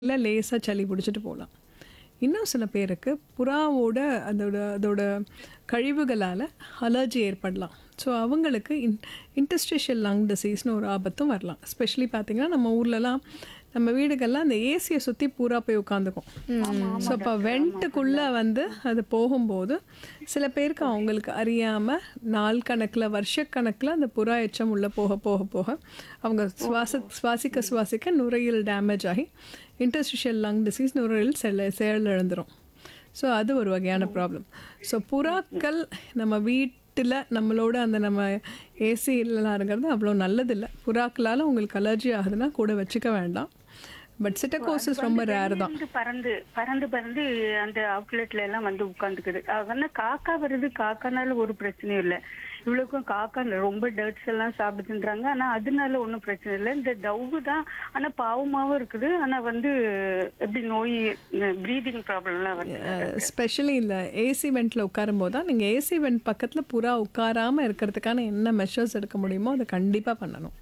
இல்லை லேசாக சளி பிடிச்சிட்டு போகலாம் இன்னும் சில பேருக்கு புறாவோட அதோட அதோட கழிவுகளால் அலர்ஜி ஏற்படலாம் ஸோ அவங்களுக்கு இன் இன்டஸ்ட்ரிஷியல் லங் டிசீஸ்னு ஒரு ஆபத்தும் வரலாம் ஸ்பெஷலி பார்த்தீங்கன்னா நம்ம ஊர்லலாம் நம்ம வீடுகள்லாம் அந்த ஏசியை சுற்றி பூரா போய் உட்காந்துக்கும் ஸோ அப்போ வெண்ட்டுக்குள்ளே வந்து அது போகும்போது சில பேருக்கு அவங்களுக்கு அறியாமல் நாள் கணக்கில் வருஷக்கணக்கில் அந்த புறா எச்சம் உள்ளே போக போக போக அவங்க சுவாச சுவாசிக்க சுவாசிக்க நுரையீரல் டேமேஜ் ஆகி இன்டர்ஸ்டிஷியல் லங் டிசீஸ் நுரையீரல் செல் செயல் இழந்துரும் ஸோ அது ஒரு வகையான ப்ராப்ளம் ஸோ புறாக்கள் நம்ம வீட்டில் நம்மளோட அந்த நம்ம ஏசி இல்லைலாம் இருக்கிறது அவ்வளோ நல்லதில்லை புறாக்களால் உங்களுக்கு அலர்ஜி ஆகுதுன்னா கூட வச்சுக்க வேண்டாம் பட் சிட்டகோசிஸ் ரொம்ப ரேர் தான் வந்து பறந்து பறந்து பறந்து அந்த அவுட்லெட்ல எல்லாம் வந்து உட்காந்துக்குது ஆனா காக்கா வருது காக்கானால ஒரு பிரச்சனையும் இல்ல இவ்வளவுக்கும் காக்கா ரொம்ப டர்ட்ஸ் எல்லாம் சாப்பிடுதுன்றாங்க ஆனா அதனால ஒன்றும் பிரச்சனை இல்லை இந்த டவ்வு தான் ஆனா பாவமாவும் இருக்குது ஆனா வந்து எப்படி நோய் ப்ரீதிங் ப்ராப்ளம் எல்லாம் வருது ஸ்பெஷலி இந்த ஏசி வெண்ட்டில் உட்காரும் போது தான் நீங்கள் ஏசி வெண்ட் பக்கத்தில் புறா உட்காராமல் இருக்கிறதுக்கான என்ன மெஷர்ஸ் எடுக்க முடியுமோ அதை கண்டிப்பாக பண்ணணும்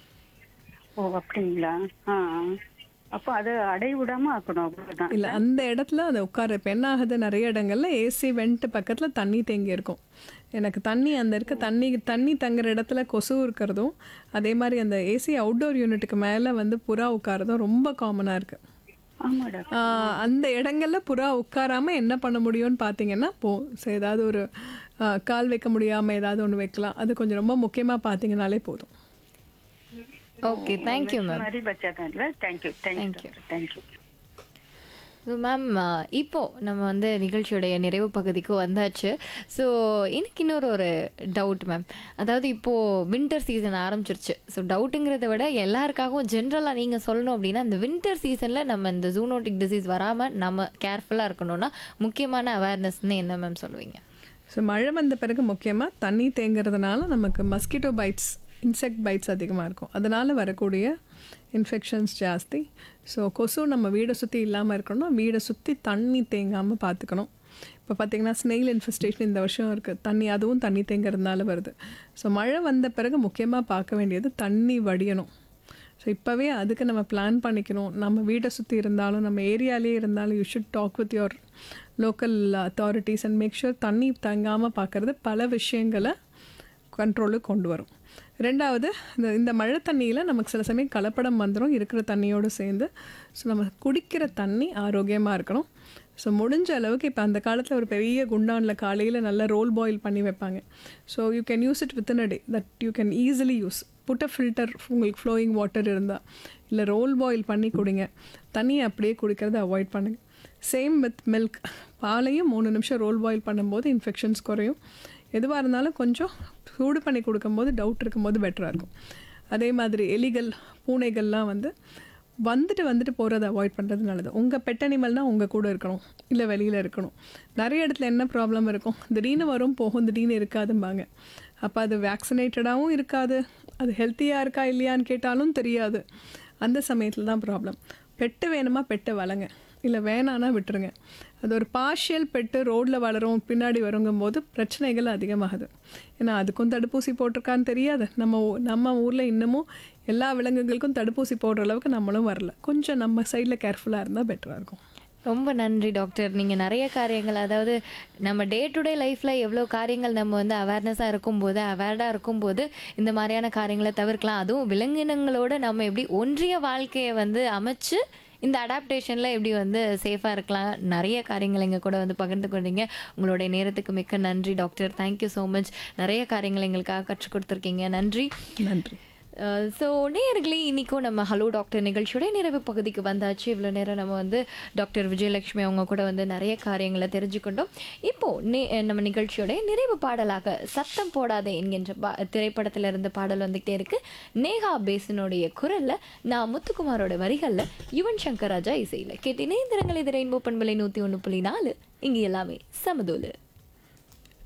ஓ அப்படிங்களா ஆ அப்போ அதை அடை விடாம ஆக்கணும் அவ்வளவுதான் இல்லை அந்த இடத்துல அதை உட்கார இப்போ என்ன ஆகுது நிறைய இடங்கள்ல ஏசி வெண்ட் பக்கத்தில் தண்ணி தேங்கி இருக்கும் எனக்கு தண்ணி அந்த இருக்க தண்ணி தண்ணி தங்குற இடத்துல கொசு இருக்கிறதும் அதே மாதிரி அந்த ஏசி அவுட்டோர் யூனிட்டுக்கு மேலே வந்து புறா உட்காரதும் ரொம்ப காமனாக இருக்குது ஆமாடா அந்த இடங்கள்ல புறா உட்காராம என்ன பண்ண முடியும்னு பார்த்தீங்கன்னா போ so ஏதாவது ஒரு ஆ, கால் வைக்க முடியாமல் ஏதாவது ஒன்று வைக்கலாம் அது கொஞ்சம் ரொம்ப முக்கியமாக பார்த்தீங்கனாலே போதும் ஓகே தேங்க்யூ மேம் மாதிரி வச்சாதான் இல்லை thank you thank you thank you so ma'am இப்போ நம்ம வந்து நிகழ்ச்சியுடைய நிறைவு பகுதிக்கு வந்தாச்சு ஸோ எனக்கு இன்னொரு ஒரு டவுட் மேம் அதாவது இப்போ வின்டர் சீசன் ஆரம்பிச்சிருச்சு ஸோ டவுட்டுங்கிறத விட எல்லாருக்காகவும் ஜென்ரலாக நீங்கள் சொல்லணும் அப்படின்னா இந்த வின்டர் சீசனில் நம்ம இந்த ஜூனோட்டிக் டிசீஸ் வராமல் நம்ம கேர்ஃபுல்லாக இருக்கணும்னா முக்கியமான அவேர்னஸ்ன்னு என்ன மேம் சொல்லுவீங்க ஸோ மழை வந்த பிறகு முக்கியமாக தண்ணி தேங்குறதுனால நமக்கு மஸ்கிட்டோ பைட்ஸ் இன்செக்ட் பைட்ஸ் அதிகமாக இருக்கும் அதனால் வரக்கூடிய இன்ஃபெக்ஷன்ஸ் ஜாஸ்தி ஸோ கொசு நம்ம வீடை சுற்றி இல்லாமல் இருக்கணும்னா வீடை சுற்றி தண்ணி தேங்காமல் பார்த்துக்கணும் இப்போ பார்த்தீங்கன்னா ஸ்னெயில் இன்ஃபெஸ்டேஷன் இந்த வருஷம் இருக்குது தண்ணி அதுவும் தண்ணி தேங்குறதுனால வருது ஸோ மழை வந்த பிறகு முக்கியமாக பார்க்க வேண்டியது தண்ணி வடியணும் ஸோ இப்போவே அதுக்கு நம்ம பிளான் பண்ணிக்கணும் நம்ம வீட்டை சுற்றி இருந்தாலும் நம்ம ஏரியாலே இருந்தாலும் you should talk with your local authorities and make sure தண்ணி தங்காமல் பார்க்குறது பல விஷயங்களை கண்ட்ரோலுக்கு கொண்டு வரும் ரெண்டாவது இந்த இந்த மழை தண்ணியில் நமக்கு சில சமயம் கலப்படம் வந்துடும் இருக்கிற தண்ணியோடு சேர்ந்து ஸோ நம்ம குடிக்கிற தண்ணி ஆரோக்கியமாக இருக்கணும் ஸோ முடிஞ்ச அளவுக்கு இப்போ அந்த காலத்தில் ஒரு பெரிய குண்டானில் காலையில் நல்லா ரோல் பாயில் பண்ணி வைப்பாங்க so you can use it within a day that you can easily use put a filter உங்களுக்கு ஃப்ளோயிங் வாட்டர் இருந்தால் இல்லை ரோல் பாயில் பண்ணி குடிங்க தண்ணியை அப்படியே குடிக்கிறத அவாய்ட் பண்ணுங்க சேம் வித் மில்க் பாலையும் மூணு நிமிஷம் ரோல் பாயில் பண்ணும்போது இன்ஃபெக்ஷன்ஸ் குறையும் எதுவாக இருந்தாலும் கொஞ்சம் சூடு பண்ணி கொடுக்கும்போது டவுட் இருக்கும்போது பெட்டராக இருக்கும் அதே மாதிரி எலிகள் பூனைகள்லாம் வந்து வந்துட்டு வந்துட்டு போகிறத அவாய்ட் பண்ணுறது நல்லது உங்கள் பெட் அனிமல்னால் உங்கள் கூட இருக்கணும் இல்லை வெளியில் இருக்கணும் நிறைய இடத்துல என்ன ப்ராப்ளம் இருக்கும் திடீர்னு வரும் போகும் திடீர்னு இருக்காதும்பாங்க அப்போ அது வேக்சினேட்டடாகவும் இருக்காது அது ஹெல்த்தியாக இருக்கா இல்லையான்னு கேட்டாலும் தெரியாது அந்த சமயத்தில் தான் ப்ராப்ளம் பெட்டு வேணுமா பெட்டை வளங்க இல்லை வேணான்னா விட்டுருங்க அது ஒரு பார்ஷியல் பெட்டு ரோட்டில் வளரும் பின்னாடி வருங்கும்போது பிரச்சனைகள் அதிகமாகுது ஏன்னா அதுக்கும் தடுப்பூசி போட்டிருக்கான்னு தெரியாது நம்ம ஊ- நம்ம ஊரில் இன்னமும் எல்லா விலங்குகளுக்கும் தடுப்பூசி போடுற அளவுக்கு நம்மளும் வரல கொஞ்சம் நம்ம சைடில் கேர்ஃபுல்லாக இருந்தால் பெட்டராக இருக்கும் ரொம்ப நன்றி டாக்டர் நீங்கள் நிறைய காரியங்கள் அதாவது நம்ம டே டு டே லைஃப்பில் எவ்வளோ காரியங்கள் நம்ம வந்து அவேர்னஸாக இருக்கும்போது அவேர்டாக இருக்கும்போது இந்த மாதிரியான காரியங்களை தவிர்க்கலாம் அதுவும் விலங்கினங்களோட நம்ம எப்படி ஒன்றிய வாழ்க்கையை வந்து அமைச்சு இந்த அடாப்டேஷனில் எப்படி வந்து சேஃபாக இருக்கலாம் நிறைய காரியங்கள் எங்கள் கூட வந்து பகிர்ந்து கொண்டீங்க உங்களுடைய நேரத்துக்கு மிக்க நன்றி டாக்டர் தேங்க்யூ ஸோ மச் நிறைய காரியங்கள் எங்களுக்காக கற்றுக் கொடுத்துருக்கீங்க நன்றி நன்றி ஸோ நேயர்களே இன்றைக்கும் நம்ம ஹலோ டாக்டர் நிகழ்ச்சியோட நிறைவு பகுதிக்கு வந்தாச்சு இவ்வளோ நேரம் நம்ம வந்து டாக்டர் விஜயலட்சுமி அவங்க கூட வந்து நிறைய காரியங்களை தெரிஞ்சுக்கொண்டோம் இப்போது நே நம்ம நிகழ்ச்சியோட நிறைவு பாடலாக சத்தம் போடாதே என்கின்ற பா திரைப்படத்தில் இருந்து பாடல் வந்துகிட்டே இருக்கு நேஹா பேசனுடைய குரலில் நான் முத்துக்குமாரோட வரிகளில் யுவன் சங்கர் ராஜா இசையில் கேட்டு இணைந்திரங்கள் இது ரெயின்போ பண்பலை நூற்றி ஒன்று புள்ளி நாலு இங்கே எல்லாமே சமதூலு